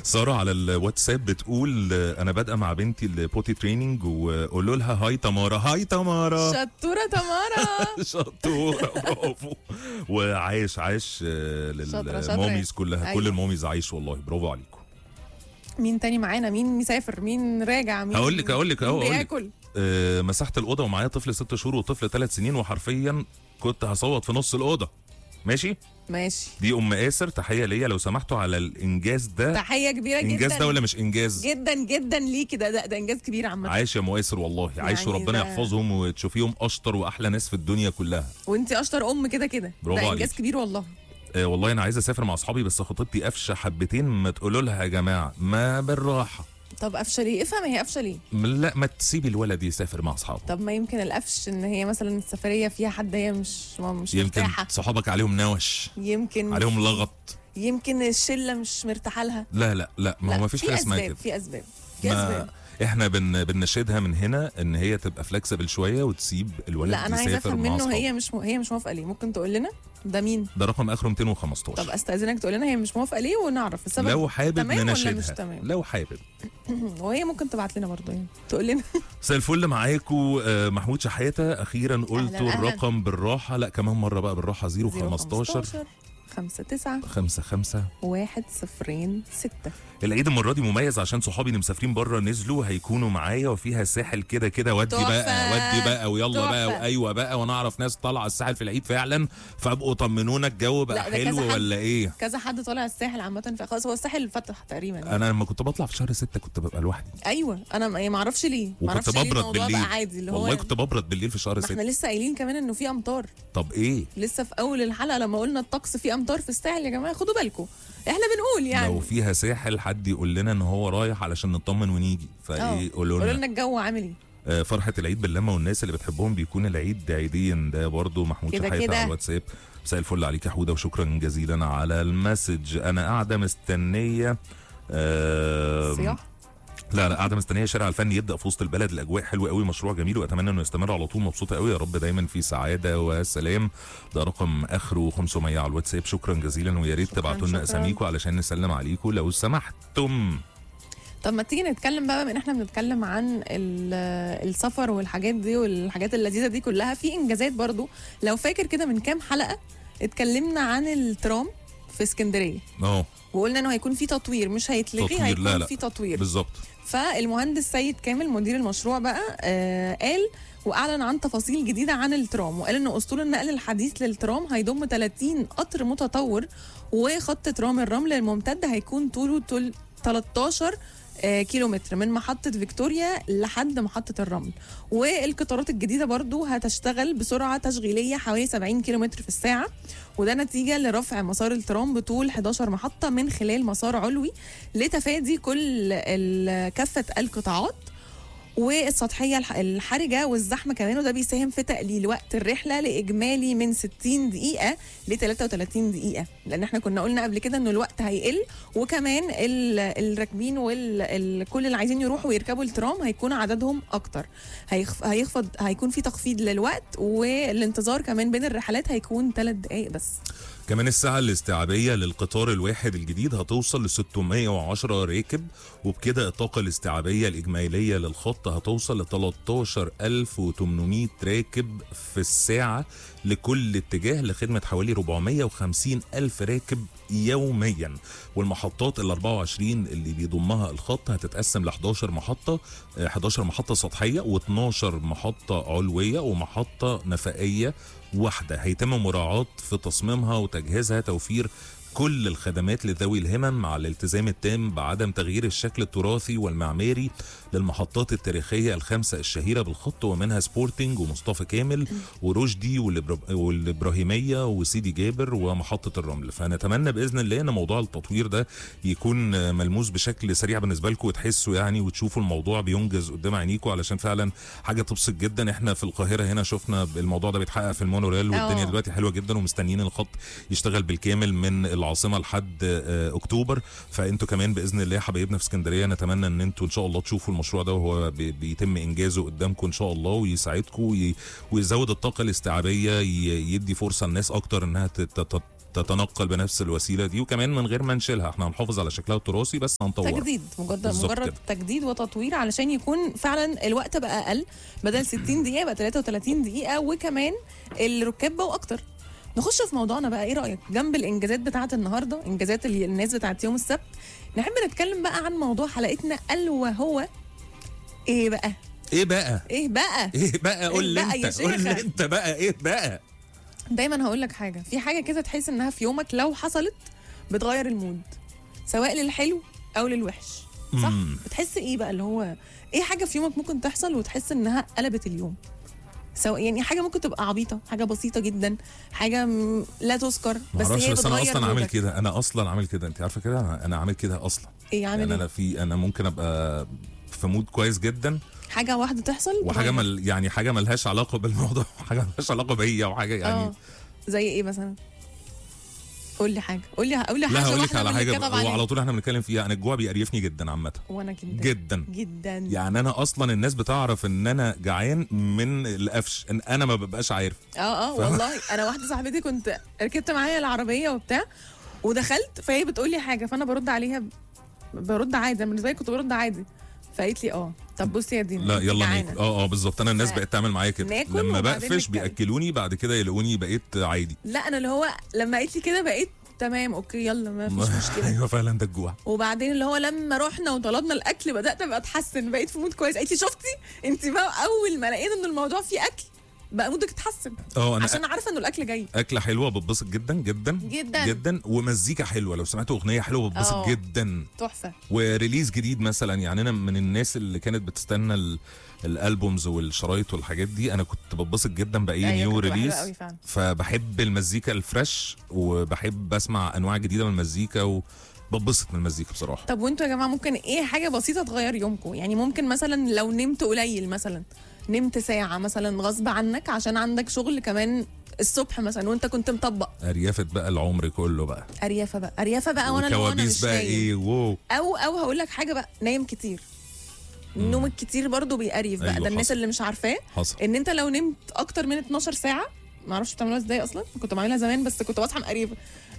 ساره على الواتساب بتقول آه، انا بادئه مع بنتي البوتي تريننج وقولوا لها هاي تمارا هاي تمارا شطوره تمارا شطوره برافو وعايش عايش آه، شاطرة، شاطرة. للموميز كلها كل أيوة. الموميز عايش والله برافو عليكم مين تاني معانا مين مسافر مين راجع مين هقول لك هقول لك مين اهو هقول لك بياكل آه، مسحت الاوضه ومعايا طفل ست شهور وطفل ثلاث سنين وحرفيا كنت هصوت في نص الاوضه ماشي ماشي دي ام اسر تحيه ليا لو سمحتوا على الانجاز ده تحيه كبيره جدا انجاز ده ولا مش انجاز جدا جدا ليكي ده ده, ده انجاز كبير عامه عايش يا مؤاسر والله عايش يعني وربنا ده- يحفظهم وتشوفيهم اشطر واحلى ناس في الدنيا كلها وانت اشطر ام كده كده برافو ده انجاز عليكي. كبير والله آه والله انا عايز اسافر مع اصحابي بس خطيبتي قفشه حبتين ما تقولوا لها يا جماعه ما بالراحه طب قفشه ليه افهم هي قفشه ليه لا ما تسيبي الولد يسافر مع اصحابه طب ما يمكن القفش ان هي مثلا السفريه فيها حد هي مش ما- مش يمكن مرتاحه صحابك عليهم نوش يمكن عليهم لغط يمكن الشله مش مرتاحه لها لا لا لا ما هو لا، ما فيش في حاجه اسمها أسباب، كده في اسباب في ما اسباب احنا بن بننشدها من هنا ان هي تبقى فلكسبل شويه وتسيب الولد لا انا عايزه يسافر افهم مع منه اصحابه هي مش م... هي مش موافقه ليه ممكن تقول لنا ده مين ده رقم اخره 215 طب استاذنك تقول لنا هي مش موافقه ليه ونعرف السبب لو حابب تمام ولا مش نناشدها تمام لو حابب وهي ممكن تبعت لنا برضه يعني تقول لنا مساء الفل معاكم آه، محمود شحاته اخيرا قلتوا أهلاً. الرقم بالراحه لا كمان مره بقى بالراحه 0 15 5 9 5 5 1 0 6 العيد المره دي مميز عشان صحابي اللي مسافرين بره نزلوا هيكونوا معايا وفيها الساحل كده كده ودي تحفة. بقى ودي بقى ويلا تحفة. بقى وايوه بقى وانا اعرف ناس طالعه الساحل في العيد فعلا فابقوا طمنونا الجو بقى لا، ده كذا حلو حد. ولا ايه كذا حد طالع الساحل عامه فخلاص هو الساحل فتح تقريبا يعني. انا لما كنت بطلع في شهر ستة كنت ببقى لوحدي ايوه انا ما ما اعرفش ليه ما وكنت اعرفش ليه ببرد الموضوع بالليل بقى عادي اللي هو والله كنت ببرد بالليل في شهر ما احنا ستة لسه قايلين كمان انه في امطار طب ايه لسه في اول الحلقه لما قلنا الطقس فيه امطار في الساحل يا جماعه خدوا بالكم احنا بنقول يعني لو فيها ساحل حد يقول لنا ان هو رايح علشان نطمن ونيجي اه فايه قولوا قولوا لنا لنا الجو عامل ايه آه، فرحة العيد باللمة والناس اللي بتحبهم بيكون العيد عيدين ده برضو محمود كده شحاتة كده. على الواتساب مساء الفل عليك يا حودة وشكرا جزيلا على المسج أنا قاعدة مستنية آه صياح لا لا قاعدة مستنية شارع الفن يبدأ في وسط البلد الأجواء حلوة قوي مشروع جميل وأتمنى إنه يستمر على طول مبسوطة قوي يا رب دايما في سعادة وسلام ده رقم آخره 500 على الواتساب شكرا جزيلا ويا ريت شكراً، تبعتوا لنا شكراً. أساميكم علشان نسلم عليكم لو سمحتم طب ما تيجي نتكلم بقى بما ان احنا بنتكلم عن ال- السفر والحاجات دي والحاجات اللذيذه دي كلها في انجازات برضو لو فاكر كده من كام حلقه اتكلمنا عن الترام في اسكندريه أهو وقلنا انه هيكون في تطوير مش هيتلغي تطوير، هيكون لا، لا. في تطوير بالظبط فالمهندس سيد كامل مدير المشروع بقى آه قال واعلن عن تفاصيل جديده عن الترام وقال ان اسطول النقل الحديث للترام هيضم 30 قطر متطور وخط ترام الرمل الممتد هيكون طوله تل- 13 آه، كيلو متر من محطة فيكتوريا لحد محطة الرمل والقطارات الجديدة برضو هتشتغل بسرعة تشغيلية حوالي 70 كيلو متر في الساعة وده نتيجة لرفع مسار الترام بطول 11 محطة من خلال مسار علوي لتفادي كل ال- كافة القطاعات والسطحية الح- الحرجة والزحمة كمان وده بيساهم في تقليل وقت الرحلة لإجمالي من 60 دقيقة ل 33 دقيقة لأن احنا كنا قلنا قبل كده إنه الوقت هيقل وكمان ال- الراكبين وكل اللي عايزين يروحوا ويركبوا الترام هيكون عددهم أكتر هيخف هيخفض هيكون في تخفيض للوقت والانتظار كمان بين الرحلات هيكون 3 دقايق بس كمان الساعة الاستيعابية للقطار الواحد الجديد هتوصل ل 610 راكب وبكده الطاقة الاستيعابية الإجمالية للخط هتوصل ل 13800 راكب في الساعة لكل اتجاه لخدمة حوالي 450 ألف راكب يوميا والمحطات ال 24 اللي بيضمها الخط هتتقسم ل 11 محطة آه، 11 محطة سطحية و12 محطة علوية ومحطة نفقية واحدة هيتم مراعاة في تصميمها وتجهيزها توفير كل الخدمات لذوي الهمم مع الالتزام التام بعدم تغيير الشكل التراثي والمعماري للمحطات التاريخية الخمسة الشهيرة بالخط ومنها سبورتنج ومصطفى كامل ورشدي والإبرا- والإبراهيمية وسيدي جابر ومحطة الرمل فنتمنى بإذن الله أن موضوع التطوير ده يكون ملموس بشكل سريع بالنسبة لكم وتحسوا يعني وتشوفوا الموضوع بينجز قدام عينيكم علشان فعلا حاجة تبسط جدا احنا في القاهرة هنا شفنا الموضوع ده بيتحقق في المونوريل والدنيا آه. دلوقتي حلوة جدا ومستنيين الخط يشتغل بالكامل من العاصمة لحد آه، أكتوبر فانتوا كمان بإذن الله حبايبنا في اسكندرية نتمنى ان انتوا ان شاء الله تشوفوا المشروع ده وهو بي- بيتم انجازه قدامكم ان شاء الله ويساعدكم وي- ويزود الطاقة الاستيعابية ي- يدي فرصة للناس اكتر انها تت- تت- تتنقل بنفس الوسيله دي وكمان من غير ما نشيلها احنا هنحافظ على شكلها التراثي بس هنطورها تجديد مجرد بالظبط مجرد كده. تجديد وتطوير علشان يكون فعلا الوقت بقى اقل بدل 60 دقيقه بقى 33 دقيقه وكمان الركاب بقوا اكتر نخش في موضوعنا بقى ايه رايك جنب الانجازات بتاعه النهارده انجازات ال- الناس بتاعه يوم السبت نحب نتكلم بقى عن موضوع حلقتنا الا وهو ايه بقى ايه بقى ايه بقى ايه بقى قول لي بقى يا انت قول شيخة؟ لي انت بقى ايه بقى دايما هقول لك حاجه في حاجه كده تحس انها في يومك لو حصلت بتغير المود سواء للحلو او للوحش صح مم. بتحس ايه بقى اللي هو ايه حاجه في يومك ممكن تحصل وتحس انها قلبت اليوم سواء يعني حاجه ممكن تبقى عبيطه حاجه بسيطه جدا حاجه م- لا تذكر بس معرفش هي بس انا بتغير اصلا عامل مودك. كده انا اصلا عامل كده انت عارفه كده انا, أنا عامل كده اصلا ايه عامل يعني ايه انا في انا ممكن ابقى في مود كويس جدا حاجه واحده تحصل وحاجه تغير. مل يعني حاجه ملهاش علاقه بالموضوع حاجه ملهاش علاقه بيا وحاجه يعني اه زي ايه مثلا قول لي حاجه قول لي قول لي لا حاجه هقول لك واحدة على من اللي حاجه اتكتب هو عليها. على طول احنا بنتكلم فيها انا الجوع بيقرفني جدا عامه وانا جدا جدا جدا يعني انا اصلا الناس بتعرف ان انا جعان من القفش ان انا ما ببقاش عارف اه اه والله انا واحده صاحبتي كنت ركبت معايا العربيه وبتاع ودخلت فهي بتقول لي حاجه فانا برد عليها ب- برد عادي أنا بالنسبه لي كنت برد عادي فقالت لي اه طب بصي يا دينا لا أنت يلا جعانة. ناكل اه اه بالظبط انا الناس ف- بقت تعمل معايا كده ناكل لما وبعدين بقفش نتكلم. بياكلوني بعد كده يلاقوني بقيت عادي لا انا اللي هو لما قالت لي كده بقيت تمام اوكي يلا ما فيش مشكله ايوه فعلا ده الجوع وبعدين اللي هو لما رحنا وطلبنا الاكل بدات ابقى اتحسن بقيت في مود كويس قالت لي شفتي انت بقى اول ما لقينا ان الموضوع فيه اكل بقى مودك اتحسن اه انا عشان عارفه انه الاكل جاي اكله حلوه بتبسط جدا جدا جدا. جدا ومزيكا حلوه لو سمعت اغنيه حلوه بتبسط اه. جدا تحفه وريليز جديد مثلا يعني انا من الناس اللي كانت بتستنى ال- الالبومز والشرايط والحاجات دي انا كنت بتبسط جدا باي أيوة، نيو كانت بتبقى ريليز حلوة قوي فعلا. فبحب المزيكا الفريش وبحب اسمع انواع جديده من المزيكا وببسط من المزيكا بصراحه طب وانتوا يا جماعه ممكن ايه حاجه بسيطه تغير يومكم يعني ممكن مثلا لو نمت قليل مثلا نمت ساعه مثلا غصب عنك عشان عندك شغل كمان الصبح مثلا وانت كنت مطبق اريافه بقى العمر كله بقى اريافه بقى اريافه بقى وانا لو انا وكوابيس مش بقى نايم ايه واو او او هقول لك حاجه بقى نايم كتير النوم الكتير برضو بيقريف بقى أيوة، ده الناس حصل. اللي مش عارفاه حصل ان انت لو نمت اكتر من 12 ساعه ما اعرفش بتعملوها ازاي اصلا كنت بعملها زمان بس كنت بصحى مقريفه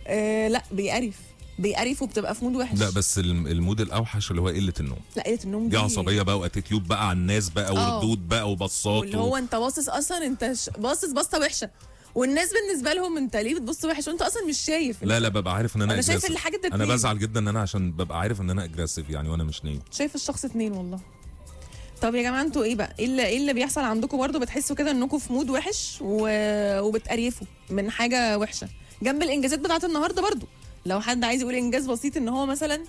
آه لا بيقرف بيقرف وبتبقى في مود وحش لا بس الم- المود الاوحش اللي هو قله النوم لا قله النوم دي دي عصبيه بقى واتيتيود بقى على الناس بقى آه. وردود بقى وبصات واللي و... هو انت باصص اصلا انت ش- باصص بصه وحشه والناس بالنسبه لهم انت ليه بتبص وحش وانت اصلا مش شايف لا لا ببقى عارف ان انا انا شايف aggressive. الحاجه ده انا اتنين. بزعل جدا ان انا عشان ببقى عارف ان انا اجريسيف يعني وانا مش نايم شايف الشخص اتنين والله طب يا جماعه انتوا ايه بقى ايه اللي, إيه اللي بيحصل عندكم برضو بتحسوا كده انكم في مود وحش و... وبتقريفوا من حاجه وحشه جنب الانجازات بتاعت النهارده برضو لو حد عايز يقول انجاز بسيط ان هو مثلا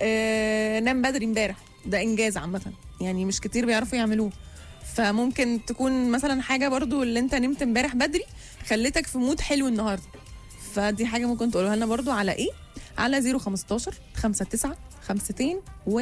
آه نام بدري امبارح ده انجاز عامه يعني مش كتير بيعرفوا يعملوه فممكن تكون مثلا حاجه برضو اللي انت نمت امبارح بدري خلتك في مود حلو النهارده فدي حاجه ممكن تقولوها لنا برضو على ايه على 015 59 52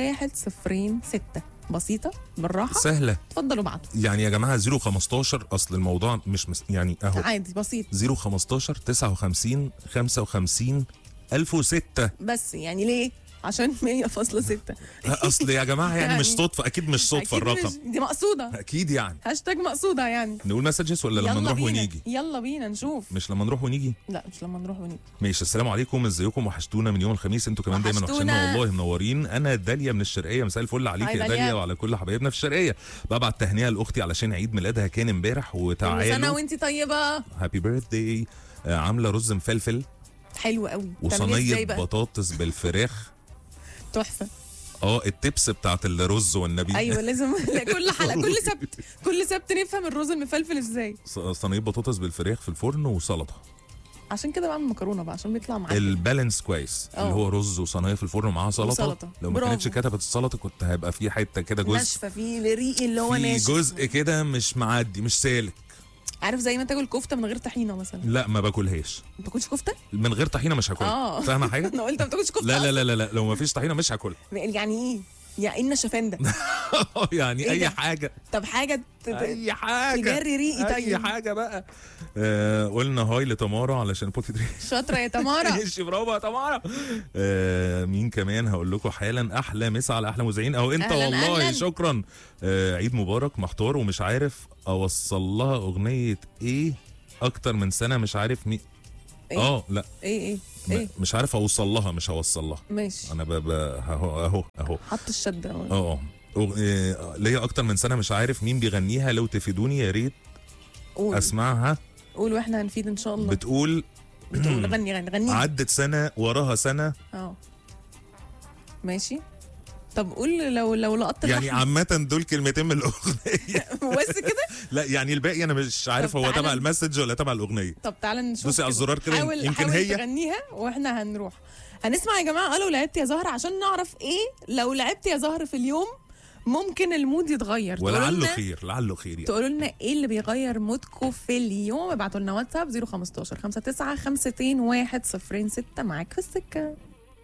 106 بسيطه بالراحه سهله اتفضلوا ابعتوا يعني يا جماعه 015 اصل الموضوع مش مس... يعني اهو عادي بسيط 015 59 55 1006 بس يعني ليه عشان 100.6 اصل يا جماعه يعني, يعني- مش صدفه اكيد مش صدفه أكيد الرقم مش- دي مقصوده اكيد يعني هاشتاج مقصوده يعني نقول مسجز ولا لما يلا نروح بينا ونيجي يلا بينا نشوف مش لما نروح ونيجي لا مش لما نروح ونيجي ماشي السلام عليكم ازيكم وحشتونا من يوم الخميس انتوا كمان دايما وحشتونا. وحشنا والله منورين انا داليا من الشرقيه مساء الفل عليك هاي يا داليا. داليا وعلى كل حبايبنا في الشرقيه ببعت تهنئه لاختي علشان عيد ميلادها كان امبارح كل سنه وتعالوا وانت طيبه هابي بيرثداي عامله رز مفلفل حلو قوي بتعمليه ازاي وصينيه بقى بطاطس بالفراخ تحفه اه التبس بتاعت الرز والنبي ايوه لازم لا، كل حلقه كل سبت كل سبت نفهم الرز المفلفل ازاي ص- صينيه بطاطس بالفراخ في الفرن وسلطه عشان كده بعمل مكرونه بقى عشان بيطلع معايا البالانس كويس اه. اللي هو رز وصينيه في الفرن ومعاها سلطه وسلطة. لو ما برافو. كانتش كتبت السلطه كنت هيبقى في حته كده جزء ناشفه في الريق اللي هو في ناشف جزء كده مش معدي مش سالك عارف زي ما تاكل كفته من غير طحينه مثلا لا ما باكلهاش ما بتاكلش كفته من غير طحينه مش هاكلها اه فاهمه حاجه انا قلت ما بتاكلش كفته لا لا لا لا لا لو ما فيش طحينه مش هاكلها يعني ايه يعني ايه النشفان ده يعني إيه اي ده؟ حاجه طب حاجه ت- ت- اي حاجه تجري ريقي اي طيب حاجه بقى آه قلنا هاي لتمارا علشان بوتي تري شاطره يا تمارا ماشي برافو يا تمارا آه مين كمان هقول لكم حالا احلى مسا على احلى مذيعين او انت أهلاً، والله أهلاً. شكرا آه عيد مبارك محتار ومش عارف اوصل لها اغنيه ايه اكتر من سنه مش عارف مين إيه؟ اه لا ايه ايه م- ايه مش عارف اوصل لها مش هوصل لها ماشي انا ب... ب... اهو اهو اهو حط الشده أهو. اه أغ- إيه، ليا اكتر من سنه مش عارف مين بيغنيها لو تفيدوني يا ريت قول اسمعها قول واحنا هنفيد ان شاء الله بتقول بتقول غني غني غني عدت سنه وراها سنه اه ماشي طب قول لو لو لقطت يعني اللحن عامه دول كلمتين من الاغنيه بس كده لا يعني الباقي انا مش عارف طب هو تعالى تبع المسج ولا تبع الاغنيه طب تعالى نشوف دوسي على كده. الزرار كده، حاول يمكن حاول هي. تغنيها واحنا هنروح هنسمع يا جماعه الو لعبت يا زهر عشان نعرف ايه لو لعبت يا زهر في اليوم ممكن المود يتغير تقولوا ولعله لنا- خير لعله خير يعني. تقولوا لنا ايه اللي بيغير مودكم في اليوم ابعتوا لنا واتساب 015 59 52 1 0 6 معاك في السكه